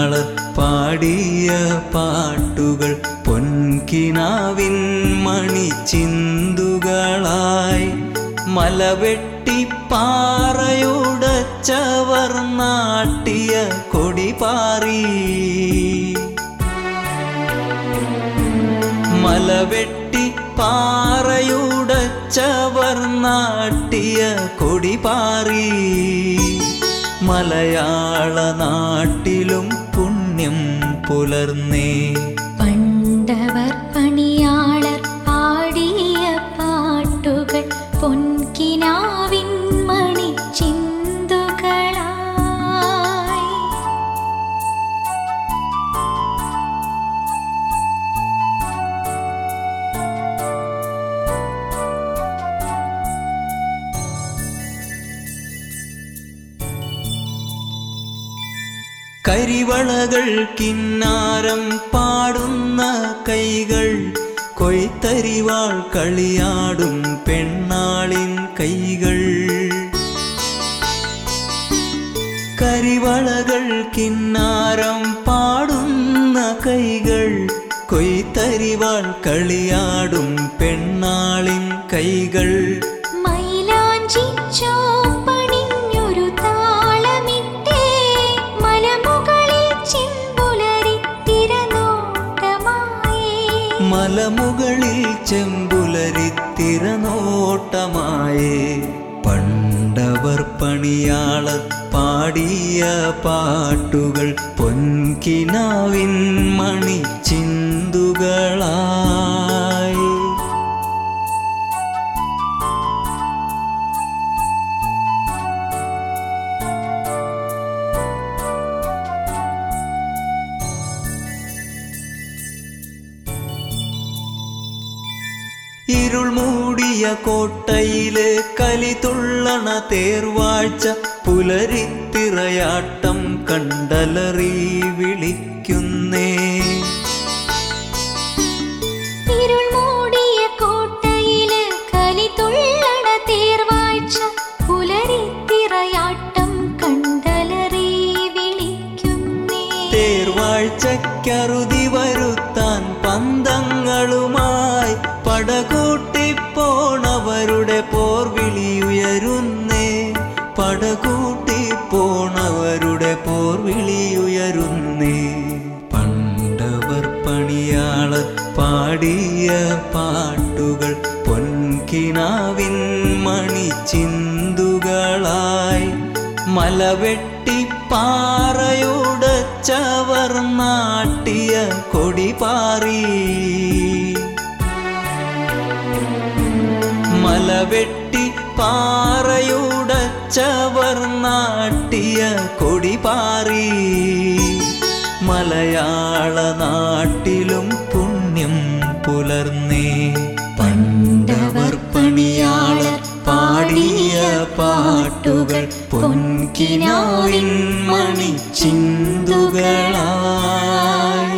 പണിയാളർ പാടിയ പാട്ടുകൾ പൊൻകിനാവിൻ മണിച്ചിന്തുകളായി മലവെട്ടി പാറയുടച്ചവർ നാട്ടിയ കൊടിപാറി മലവെട്ടി പാറയുടച്ചവർ നാട്ടിയ കൊടിപാറി മലയാള നാട്ടിലും പുണ്യം പുലർന്നേ പണ്ടവർ പണിയാളർ പാടിയ പാട്ടുകൾ പൊൻകിനാവിൻ മണിച്ചിന്തുകളായി കരിവളകൾ കിന്നാരം പാടുന്ന കൈകൾ കൊയ്ത്തരിവാൾ കളിയാടും പെണ്ണാളിൻ കൈകൾ കരിവളകൾ കിന്നാരം പാടുന്ന കൈകൾ കൊയ്ത്തരിവാൾ കളിയാടും പെണ്ണാളിൻ കൈകൾ മൈലാഞ്ചി ചോപ്പണിഞ്ഞൊരു താളമിട്ടേ മലമുകളിൽ ചെമ്പുലരി തിരനോട്ടമായേ മലമുകളിൽ ചെമ്പുലരി തിരനോട്ടമായേ പണ്ടവർ പണിയാളർ പാടിയ പാട്ടുകൾ പൊൻകിനാവിൻ മണിച്ചിന്തുകളായി ഇരുൾ മൂടിയ കോട്ടയില് കലി തുള്ളണ തേർവാഴ്ച പുലരിത്തിറയാട്ടം കണ്ടലറി വിളിക്കുന്നേ ഇരുൾ മൂടിയ കോട്ടയില് കലിതുള്ളണ തേർവാഴ്ച പുലരിത്തിറയാട്ടം കണ്ടലറി വിളിക്കുന്നേ തേർവാഴ്ചക്കറുതി വരുത്താൻ പന്തങ്ങളുമായി പടകൂട്ടി പോണവരുടെ പോർവിളിയുയരുന്നേ പടകൂട്ടി പോണവരുടെ പോർവിളിയുയരുന്നേ പണ്ടവർ പണിയാളർ പാടിയ പാട്ടുകൾ പൊൻകിനാവിൻ മണിച്ചിന്തുകളായി മലവെട്ടി പാറയുടച്ചവർ നാട്ടിയ കൊടിപാറി മലവെട്ടി പാറയുടച്ചവർ നാട്ടിയ കൊടിപാറി മലയാള നാട്ടിലും പുണ്യം പുലർന്നേ പണ്ടവർ പണിയാളർ പാടിയ പാട്ടുകൾ പൊൻകിനാവിൻ മണിച്ചിന്തുകളായി